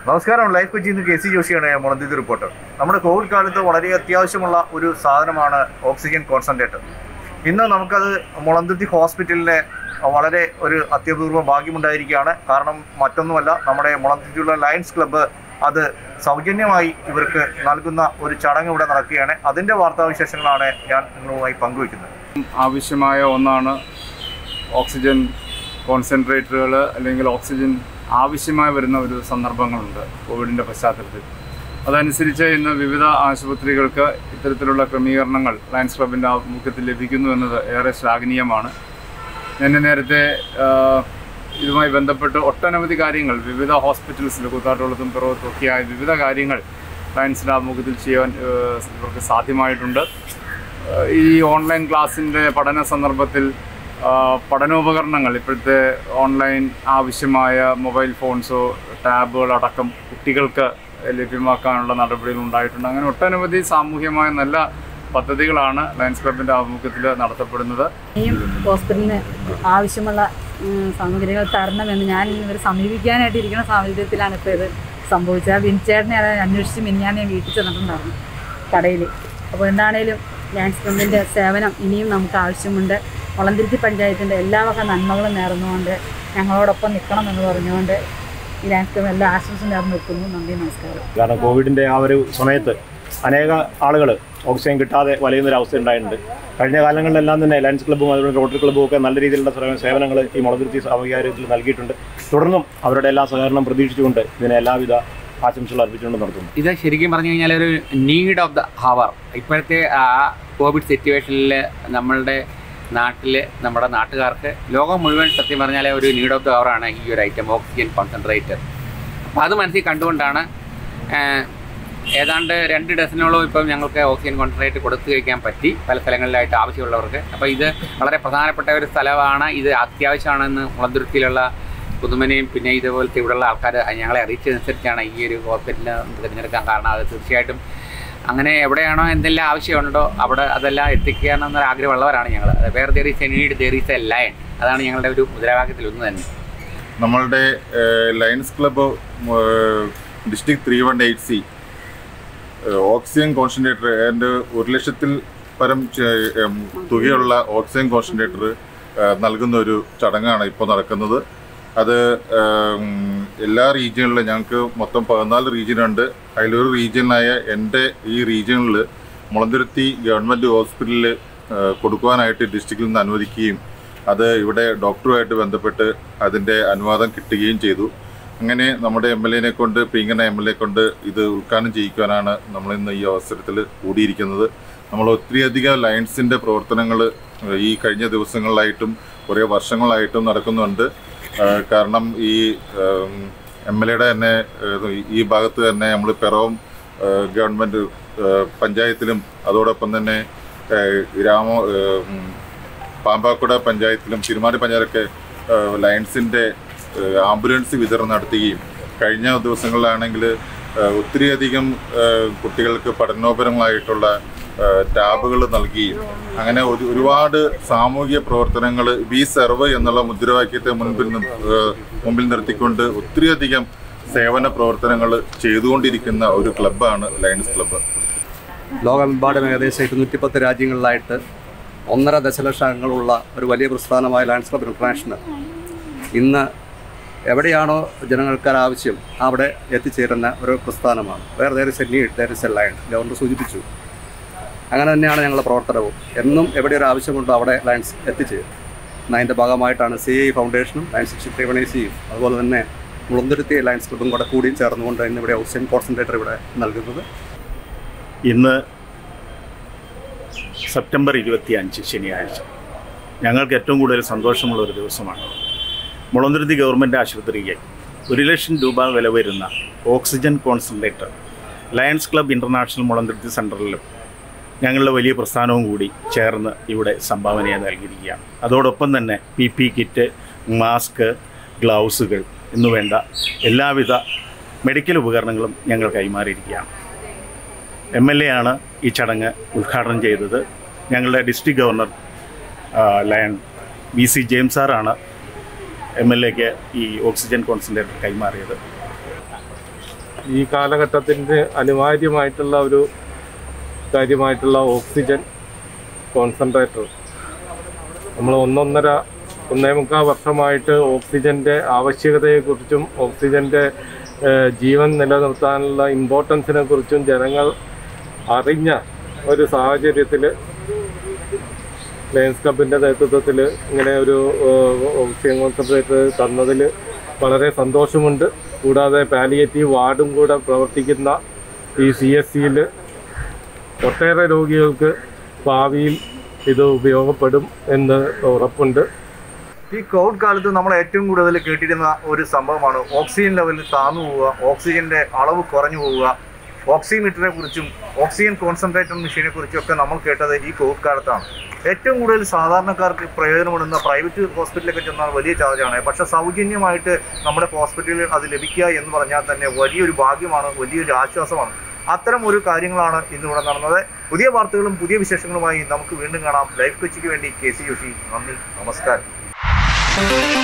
നമസ്കാരം ലൈഫ് കൊച്ചിയിൽ നിന്ന് കെ സി ജോഷിയാണ് മുളന്തിരി റിപ്പോർട്ടർ നമ്മുടെ കോവിഡ് കാലത്ത് വളരെ അത്യാവശ്യമുള്ള ഒരു സാധനമാണ് ഓക്സിജൻ കോൺസെൻട്രേറ്റർ ഇന്ന് നമുക്കത് മുളന്തുരുത്തി ഹോസ്പിറ്റലിലെ വളരെ ഒരു അത്യപൂർവ ഭാഗ്യമുണ്ടായിരിക്കുകയാണ് കാരണം മറ്റൊന്നുമല്ല നമ്മുടെ മുളന്തുരുത്തിയുള്ള ലയൺസ് ക്ലബ്ബ് അത് സൗജന്യമായി ഇവർക്ക് നൽകുന്ന ഒരു ചടങ്ങ് ഇവിടെ നടക്കുകയാണ് അതിൻ്റെ വാർത്താവിശേഷങ്ങളാണ് ഞാൻ നിങ്ങളുമായി പങ്കുവയ്ക്കുന്നത് ആവശ്യമായ ഒന്നാണ് ഓക്സിജൻ കോൺസെൻട്രേറ്ററുകൾ അല്ലെങ്കിൽ ഓക്സിജൻ ആവശ്യമായി വരുന്ന ഒരു സന്ദർഭങ്ങളുണ്ട് കോവിഡിൻ്റെ പശ്ചാത്തലത്തിൽ അതനുസരിച്ച് ഇന്ന് വിവിധ ആശുപത്രികൾക്ക് ഇത്തരത്തിലുള്ള ക്രമീകരണങ്ങൾ ലയൺസ് ക്ലബിൻ്റെ ആഭിമുഖ്യത്തിൽ ലഭിക്കുന്നു എന്നത് ഏറെ ശ്ലാഘനീയമാണ് ഞാൻ നേരത്തെ ആ, ഇതുമായി ബന്ധപ്പെട്ട് ഒട്ടനവധി കാര്യങ്ങൾ വിവിധ ഹോസ്പിറ്റൽസിൽ കൂത്താട്ടുകുളത്തും പിറവത്തും ഒക്കെയായ വിവിധ കാര്യങ്ങൾ ലയൺസിൻ്റെ ആഭിമുഖ്യത്തിൽ ചെയ്യാൻ ആ, ഇവർക്ക് സാധ്യമായിട്ടുണ്ട് ആ, ഈ ഓൺലൈൻ ക്ലാസ്സിൻ്റെ പഠന സന്ദർഭത്തിൽ ആ, പഠനോപകരണങ്ങൾ ഇപ്പോഴത്തെ ഓൺലൈൻ ആവശ്യമായ മൊബൈൽ ഫോൺസോ ടാബുകൾ അടക്കം കുട്ടികൾക്ക് ലഭ്യമാക്കാനുള്ള നടപടികൾ ഉണ്ടായിട്ടുണ്ട് അങ്ങനെ ഒട്ടനവധി സാമൂഹ്യമായ നല്ല പദ്ധതികളാണ് ലയൺസ് ക്ലബിൻ്റെ ആഭിമുഖ്യത്തിൽ നടത്തപ്പെടുന്നത് ഇനിയും ഹോസ്പിറ്റലിന് ആവശ്യമുള്ള ഉം, സാമഗ്രികൾ തരണമെന്ന് ഞാൻ ഇവർ സമീപിക്കാനായിട്ട് ഇരിക്കുന്ന സാഹചര്യത്തിലാണ് ഇപ്പോൾ ഇത് സംഭവിച്ചത് ആ വിൻചേട്ടനെ അത് അന്വേഷിച്ച് മിനിഞ്ഞാൻ ഞാൻ വീട്ടിൽ ചെന്നിട്ടുണ്ടായിരുന്നു കടയിൽ അപ്പോൾ എന്താണേലും ലാൻസ് ക്ലബിൻ്റെ സേവനം ഇനിയും നമുക്ക് ആവശ്യമുണ്ട് വളന്തിരുത്തി പഞ്ചായത്തിൻ്റെ എല്ലാ വക നന്മകളും നേർന്നുകൊണ്ട് ഞങ്ങളോടൊപ്പം നിൽക്കണം എന്ന് പറഞ്ഞുകൊണ്ട് ഈ ലാൻസ് ക്ലബ് എല്ലാ ആശംസ നേർന്ന് നിൽക്കുന്നു നന്ദി നമസ്കാരം കാരണം കോവിഡിൻ്റെ ആ ഒരു സമയത്ത് അനേക ആളുകൾ ഓക്സിജൻ കിട്ടാതെ വലയുന്നൊരു അവസ്ഥ ഉണ്ടായിട്ടുണ്ട് കഴിഞ്ഞ കാലങ്ങളിലെല്ലാം തന്നെ ലയൻസ് ക്ലബ്ബും അതുപോലെ റോട്ടറി ക്ലബ്ബും ഒക്കെ നല്ല രീതിയിലുള്ള സേവ- സേവനങ്ങൾ ഈ മുളതിരുത്തി സാമൂഹികാര്യത്തിൽ നൽകിയിട്ടുണ്ട് തുടർന്നും അവരുടെ എല്ലാ സഹകരണം പ്രതീക്ഷിച്ചുകൊണ്ട് ഇതിനെ എല്ലാവിധ ആശംസകൾ അർപ്പിച്ചുകൊണ്ട് നടത്തുന്നു ഇത് ശരിക്കും പറഞ്ഞു കഴിഞ്ഞാൽ ഒരു നീഡ് ഓഫ് ദ ഹവർ ഇപ്പോഴത്തെ ആ കോവിഡ് സിറ്റുവേഷനിൽ നമ്മളുടെ നാട്ടിൽ നമ്മുടെ നാട്ടുകാർക്ക് ലോകം മുഴുവൻ സത്യം പറഞ്ഞാൽ ഒരു നീഡ് ഓഫ് ദ ഹവറാണ് ഈ ഒരു ഐറ്റം ഓക്സിജൻ കോൺസെൻട്രേറ്റർ അപ്പോൾ അത് മനസ്സിൽ കണ്ടുകൊണ്ടാണ് ആ, ഏതാണ്ട് രണ്ട് ഡസനോളം ഇപ്പം ഞങ്ങൾക്ക് ഓക്സിജൻ കോൺസെൻട്രേറ്റ് കൊടുത്തു കഴിക്കാൻ പറ്റി പല സ്ഥലങ്ങളിലായിട്ട് ആവശ്യമുള്ളവർക്ക് അപ്പോൾ ഇത് വളരെ പ്രധാനപ്പെട്ട ഒരു സ്ഥലമാണ് ഇത് അത്യാവശ്യമാണെന്ന് മുളന്തുരുത്തിയിലുള്ള പുതുമനയും പിന്നെ ഇതുപോലത്തെ ഇവിടെയുള്ള ആൾക്കാർ ഞങ്ങളെ അറിയിച്ചതനുസരിച്ചാണ് ഈ ഒരു ഹോസ്പിറ്റലിൽ തിരഞ്ഞെടുക്കാൻ കാരണം അത് തീർച്ചയായിട്ടും അങ്ങനെ എവിടെയാണോ എന്തെല്ലാം ആവശ്യമുണ്ടോ അവിടെ അതെല്ലാം എത്തിക്കാനെന്നൊരു ആഗ്രഹമുള്ളവരാണ് ഞങ്ങൾ വേറെ there is a need there is a lion അതാണ് ഞങ്ങളുടെ ഒരു മുദ്രാവാക്യത്തിൽ ഒന്ന് തന്നെ നമ്മളുടെ lions club district three one eight C oxygen concentrator ഏതാണ്ട് ഒരു ലക്ഷത്തിൽ പരം ചെ- ഉം, തുകയുള്ള ഓക്സിജൻ കോൺസെൻട്രേറ്റർ നൽകുന്ന ഒരു ചടങ്ങാണ് ഇപ്പോൾ നടക്കുന്നത് അത് ഉം, എല്ലാ റീജിയണിലും ഞങ്ങൾക്ക് മൊത്തം പതിനാല് റീജിയനുണ്ട് അതിലൊരു റീജിയനായ എൻ്റെ ഈ റീജിയണിൽ മുളന്തുരുത്തി ഗവൺമെൻറ് ഹോസ്പിറ്റലിൽ കൊടുക്കുവാനായിട്ട് ഡിസ്ട്രിക്റ്റിൽ നിന്ന് അനുവദിക്കുകയും അത് ഇവിടെ ഡോക്ടറുമായിട്ട് ബന്ധപ്പെട്ട് അതിൻ്റെ അനുവാദം കിട്ടുകയും ചെയ്തു അങ്ങനെ നമ്മുടെ എം എൽ എനെ കൊണ്ട് പീങ്കന എം എൽ എ കൊണ്ട് ഇത് ഉദ്ഘാടനം ചെയ്യിക്കുവാനാണ് നമ്മൾ ഇന്ന് ഈ അവസരത്തിൽ കൂടിയിരിക്കുന്നത് നമ്മൾ ഒത്തിരിയധികം ലയൺസിൻ്റെ പ്രവർത്തനങ്ങൾ ഈ കഴിഞ്ഞ ദിവസങ്ങളിലായിട്ടും കുറേ വർഷങ്ങളായിട്ടും നടക്കുന്നുണ്ട് ആ, കാരണം ഈ എം എൽ എയുടെ തന്നെ ഏഹ്, ഈ ഭാഗത്ത് തന്നെ നമ്മൾ പിറവം ഏഹ്, ഗവൺമെൻറ് ഏഹ്, പഞ്ചായത്തിലും അതോടൊപ്പം തന്നെ ഏഹ്, ഗ്രാമ ഏഹ്, ഉം, പാമ്പാക്കുട പഞ്ചായത്തിലും തിരുമാടി പഞ്ചായത്തൊക്കെ ഏഹ്, ലയൺസിൻ്റെ ഏഹ്, ആംബുലൻസ് വിതരണം നടത്തുകയും കഴിഞ്ഞ ദിവസങ്ങളിലാണെങ്കിൽ ഏഹ്, ഒത്തിരിയധികം ഏഹ്, കുട്ടികൾക്ക് പഠനോപരങ്ങളായിട്ടുള്ള ഏഹ്, ടാബുകൾ നൽകുകയും അങ്ങനെ ഒരു ഒരുപാട് സാമൂഹിക പ്രവർത്തനങ്ങൾ ബി സെർവ് എന്നുള്ള മുദ്രാവാക്യത്തെ മുൻപിൽ നി- ഏഹ്, മുമ്പിൽ നിർത്തിക്കൊണ്ട് ഒത്തിരിയധികം സേവന പ്രവർത്തനങ്ങൾ ചെയ്തുകൊണ്ടിരിക്കുന്ന ഒരു ക്ലബ്ബാണ് ലയൺസ് ക്ലബ്ബ് ലോകമെമ്പാടും ഏകദേശം ഇരുന്നൂറ്റിപ്പത്ത് രാജ്യങ്ങളിലായിട്ട് ഒന്നര ദശലക്ഷം അംഗങ്ങളുള്ള ഒരു വലിയ പ്രസ്ഥാനമായ ലയൺസ് ക്ലബ് ഇൻ്റർനാഷണൽ ഇന്ന് എവിടെയാണോ ജനങ്ങൾക്ക് ആവശ്യം അവിടെ എത്തിച്ചേരുന്ന ഒരു പ്രസ്ഥാനമാണ് വേറെ there is a need there is a lion governor സൂചിപ്പിച്ചു അങ്ങനെ തന്നെയാണ് ഞങ്ങളുടെ പ്രവർത്തനവും എന്നും എവിടെ ഒരു ആവശ്യമുണ്ടോ അവിടെ ലയൺസ് എത്തിച്ചേരും ഇന്ന് അതിൻ്റെ ഭാഗമായിട്ടാണ് സി ഐ ഫൗണ്ടേഷനും ലയൺസ് ഷിപ്രിവണേസിയും അതുപോലെ തന്നെ മുളന്തുരുത്തി ലയൺസ് ക്ലബും കൂടെ കൂടിയും ചേർന്നുകൊണ്ട് ഇന്ന് ഇവിടെ ഓക്സിജൻ കോൺസെൻട്രേറ്റർ ഇവിടെ നൽകുന്നത് ഇന്ന് സെപ്റ്റംബർ ഇരുപത്തി അഞ്ച് ശനിയാഴ്ച ഞങ്ങൾക്ക് ഏറ്റവും കൂടുതൽ സന്തോഷമുള്ള ഒരു ദിവസമാണ് മുളന്തുരുത്തി ഗവൺമെൻറ് ആശുപത്രിക്ക് ഒരു ലക്ഷം രൂപ വില വരുന്ന oxygen concentrator lions club international Mulanthuruthy സെൻറ്ററിലും ഞങ്ങളുടെ വലിയ പ്രസ്ഥാനവും കൂടി ചേർന്ന് ഇവിടെ സംഭാവനയായി നൽകിയിരിക്കുകയാണ് അതോടൊപ്പം തന്നെ പി പി കിറ്റ് മാസ്ക് ഗ്ലൗസുകൾ എന്നുവേണ്ട എല്ലാവിധ മെഡിക്കൽ ഉപകരണങ്ങളും ഞങ്ങൾ കൈമാറിയിരിക്കുകയാണ് എം എൽ എ ആണ് ഈ ചടങ്ങ് ഉദ്ഘാടനം ചെയ്തത് ഞങ്ങളുടെ ഡിസ്ട്രിക്ട് ഗവർണർ ആ, ലയൺ വി സി ജെയിംസ് സാറാണ് എം എൽ എക്ക് ഈ ഓക്സിജൻ കോൺസെൻട്രേറ്റർ കൈമാറിയത് ഈ കാലഘട്ടത്തിൻ്റെ അനിവാര്യമായിട്ടുള്ള ഒരു കാര്യമായിട്ടുള്ള ഓക്സിജൻ കോൺസെൻട്രേറ്റർ നമ്മൾ ഒന്നൊന്നര ഒന്നേ മുക്കാൽ വർഷമായിട്ട് ഓക്സിജൻ്റെ ആവശ്യകതയെക്കുറിച്ചും ഓക്സിജൻ്റെ ഏഹ്, ജീവൻ നിലനിർത്താനുള്ള ഇമ്പോർട്ടൻസിനെ കുറിച്ചും ജനങ്ങൾ അറിഞ്ഞ ഒരു സാഹചര്യത്തിൽ ലയൺസ് ക്ലബിൻ്റെ നേതൃത്വത്തിൽ ഇങ്ങനെ ഒരു ഏഹ്, ഓക്സിജൻ കോൺസെൻട്രേറ്റർ തന്നതിൽ വളരെ സന്തോഷമുണ്ട് കൂടാതെ പാലിയേറ്റീവ് വാർഡും കൂടെ പ്രവർത്തിക്കുന്ന ഈ സി എസ് സിയിൽ ഒട്ടേറെ രോഗികൾക്ക് ഭാവിയിൽ ഇത് ഉപയോഗപ്പെടും എന്ന് ഉറപ്പുണ്ട് ഈ കോവിഡ് കാലത്ത് നമ്മൾ ഏറ്റവും കൂടുതൽ കേട്ടിരുന്ന ഒരു സംഭവമാണ് ഓക്സിജൻ ലെവൽ താന്നു പോവുക ഓക്സിജന്റെ അളവ് കുറഞ്ഞു പോവുക ഓക്സിമീറ്ററിനെ കുറിച്ചും ഓക്സിജൻ കോൺസെൻട്രേറ്റർ മെഷീനെ കുറിച്ചും ഒക്കെ നമ്മൾ കേട്ടത് ഈ കോവിഡ് കാലത്താണ് ഏറ്റവും കൂടുതൽ സാധാരണക്കാർക്ക് പ്രയോജനപ്പെടുന്ന പ്രൈവറ്റ് ഹോസ്പിറ്റലിലൊക്കെ ചെന്നാൽ വലിയ ചാർജാണ് പക്ഷേ സൗജന്യമായിട്ട് നമ്മുടെ ഹോസ്പിറ്റലിൽ അത് ലഭിക്കുക എന്ന് പറഞ്ഞാൽ തന്നെ വലിയൊരു ഭാഗ്യമാണ് വലിയൊരു ആശ്വാസമാണ് അത്തരം ഒരു കാര്യങ്ങളാണ് ഇന്നിവിടെ നടന്നത് പുതിയ വാർത്തകളും പുതിയ വിശേഷങ്ങളുമായി നമുക്ക് വീണ്ടും കാണാം ലൈഫ് കൊച്ചിക്ക് വേണ്ടി കെ സി യോഷി നന്ദി നമസ്കാരം